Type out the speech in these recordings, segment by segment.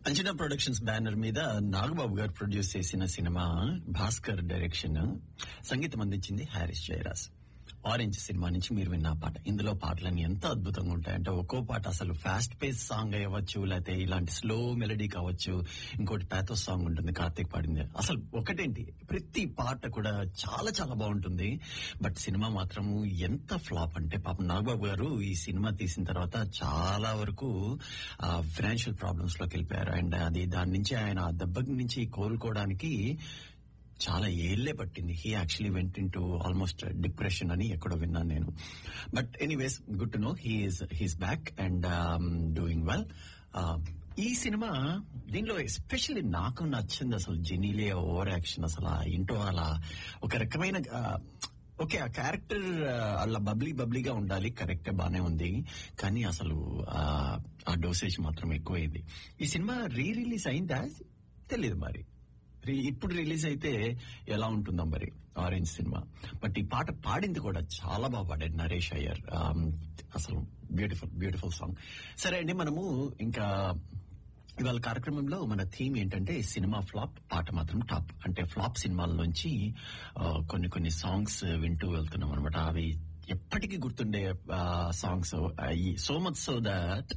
Anjana productions banner మీద నాగబాబు గారు produce చేసిన సినిమా భాస్కర్ డైరెక్షన్ సంగీతం అందించింది హారిస్ జయరాజ్ ఆరెంజ్ సినిమా నుంచి మీరు విన్న ఆ పాట ఇందులో పాటలన్నీ ఎంత అద్భుతంగా ఉంటాయంటే ఒక్కో పాట అసలు ఫాస్ట్ పేస్ సాంగ్ అవ్వచ్చు లేకపోతే ఇలాంటి స్లో మెలడీ కావచ్చు ఇంకోటి ప్యాథోస్ సాంగ్ ఉంటుంది కార్తీక్ పాడింది అసలు ఒకటేంటి ప్రతి పాట కూడా చాలా చాలా బాగుంటుంది బట్ సినిమా మాత్రము ఎంత ఫ్లాప్ అంటే పాపం నాగబాబు గారు ఈ సినిమా తీసిన తర్వాత చాలా వరకు ఫైనాన్షియల్ ప్రాబ్లమ్స్ లోకి వెళ్ళిపోయారు అండ్ అది దాని నుంచి ఆయన ఆ దెబ్బ నుంచి కోలుకోవడానికి చాలా ఏళ్లే పట్టింది he actually went into almost depression అని ఎక్కడో విన్నాను నేను but anyways good to know he's he's back and doing well ఈ సినిమా దీనిలో ఎస్పెషల్లీ నాకు నచ్చింది అసలు జెనీలే ఓవర్ యాక్షన్ అసలు ఆ ఇంటో అలా ఒక రకమైన ఓకే ఆ క్యారెక్టర్ అలా బబ్లీ బబ్లీగా ఉండాలి కరెక్టే బానే ఉంది కానీ అసలు ఆ డోసేజ్ మాత్రం ఎక్కువైంది ఈ సినిమా రీ రిలీజ్ అయిందా తెలియదు మరి ఇప్పుడు రిలీజ్ అయితే ఎలా ఉంటుందో మరి ఆరెంజ్ సినిమా బట్ ఈ పాట పాడింది కూడా చాలా బాగా పాడాడు నరేష్ అయ్యర్ అసలు బ్యూటిఫుల్ బ్యూటిఫుల్ సాంగ్ సరే అండి మనము ఇంకా ఇవాళ కార్యక్రమంలో మన థీమ్ ఏంటంటే సినిమా ఫ్లాప్ పాట మాత్రం టాప్ అంటే ఫ్లాప్ సినిమాల నుంచి కొన్ని కొన్ని సాంగ్స్ వింటూ వెళ్తున్నాం అనమాట అవి ఎప్పటికీ గుర్తుండే songs so much so that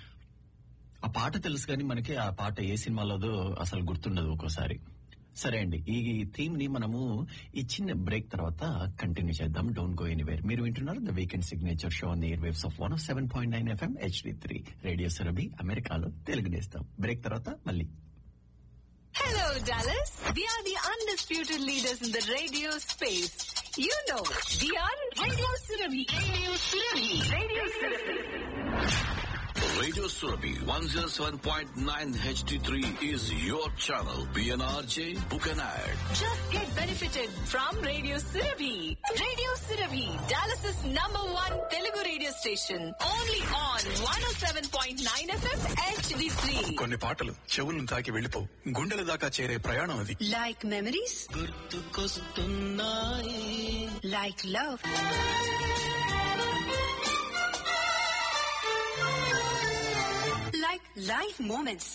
ఆ పాట తెలుసు కానీ మనకి ఆ పాట ఏ సినిమాలోదో అసలు గుర్తుండదు ఒక్కోసారి సరే అండి ఈ థీమ్ ని మనము ఈ చిన్న బ్రేక్ తర్వాత కంటిన్యూ చేద్దాం డోంట్ గో ఎనీవేర్ మీరు వింటున్నారు the weekend signature show on air waves of one of seven point nine FM HD three radio Surabhi అమెరికాలో తెలుగు నేస్తాం బ్రేక్ తర్వాత మళ్ళీ Hello, Dallas. We are the undisputed leaders in the radio space. You know, we are Radio Surabhi. Radio Surabhi. Radio Surabhi. Radio Surabhi 107.9 HD3 is your channel. PNRJ, book an ad. Just get benefited from Radio Surabhi. Radio Surabhi, Dallas's number one Telugu radio station. Only on 107.9 FM HD3. కొన్ని పాటలు చెవులను తాకి వెళ్ళిపో గుండెల దాకా చేరే ప్రయాణం అది Like memories? Like love? Like life moments.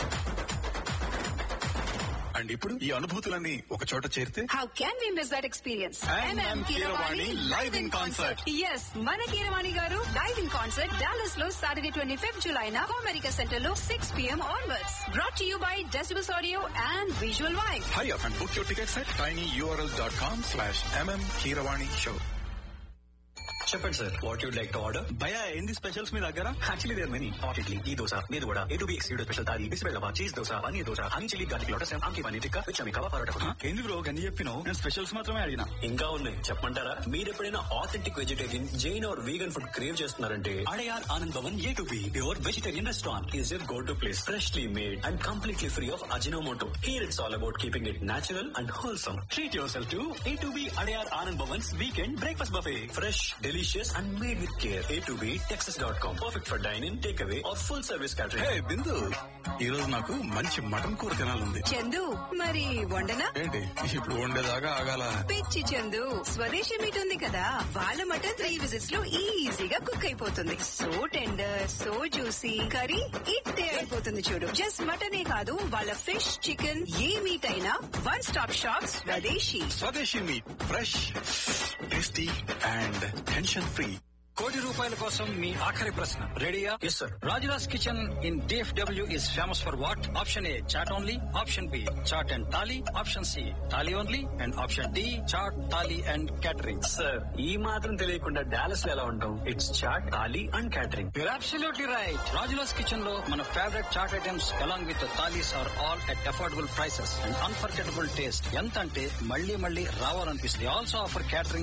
And ఇప్పుడు ఈ అనుభూతులన్నీ ఒక చోట చేరితే How can we miss that experience? MM Keeravani live in concert. Yes మన Keeravani garu live in concert Dallas లో సాటర్డే ట్వంటీ ఫిఫ్త్ జులై నా అమెరికా సెంటర్ లో six PM onwards brought you by Decibels audio and visual wife high up and book your tickets at tiny URL dot com slash MM Keeravani show చెప్పండి sir what you'd like to order భయ ఏంది specials మీ దగ్గర actually there many hot idli ఈ దోశ మీద కూడా A to B excluded special thali బిస్బెల్లవా cheese dosa paneer dosa honey chilli garlic lotus ఆమ్కి పన్నీర్ టిక్కా విచమి కవా పరోటా ఏంది బ్రో గన్ని చెప్పినావు నేను స్పెషల్స్ మాత్రమే అడిగినా ఇంకా ఉన్నాయి చెప్పమంటారా మీరు ఎప్పుడైనా authentic vegetarian Jain or vegan food crave చేస్తున్నారంటే Adyar Anand Bhavan A to B your vegetarian restaurant is your go to place freshly made and completely free of Ajinomoto here it's all about keeping it natural and wholesome treat yourself to A to B Adyar Anand Bhavan's weekend breakfast buffet fresh delicious and made with care A to B Texas dot com perfect for dyne in take away or full service hey catering Bindu ఈ రోజు నాకు మంచి mutton కూర తినాలంది చందు మరి వండనా ఏంటి ఇప్పుడు వండేదాకా ఆగాల పిచ్చి చందు స్వదేశీ మీట్ ఉంది కదా వాళ్ళ మటన్ త్రీ విజిట్స్ లో ఈజీగా కుక్ అయిపోతుంది so tender so juicy curry ఇట్టే అయిపోతుంది చూడు జస్ట్ మటనే కాదు వాళ్ళ ఫిష్ చికెన్ ఏ మీట్ అయినా one stop shop Swadeshi Swadeshi meat fresh tasty and tension free కోటి రూపాయల కోసం మీ ఆఖరి ప్రశ్న రెడీయా yes sir Rajula's kitchen in DFW is famous for what option A chaat only option B chaat and thali option C thali only and option D chaat thali and catering sir ఈ మాత్రం తెలియకుండా డాలస్ లో ఎలా ఉంటాం it's chaat thali and catering You're absolutely right. Rajula's Kitchen లో మన favourite chaat items along with the thalis are all at affordable prices and unforgettable taste. ఎంత అంటే మళ్ళీ మళ్ళీ రావాలనిపిస్తుంది ఆల్సో ఆఫర్ క్యాటరింగ్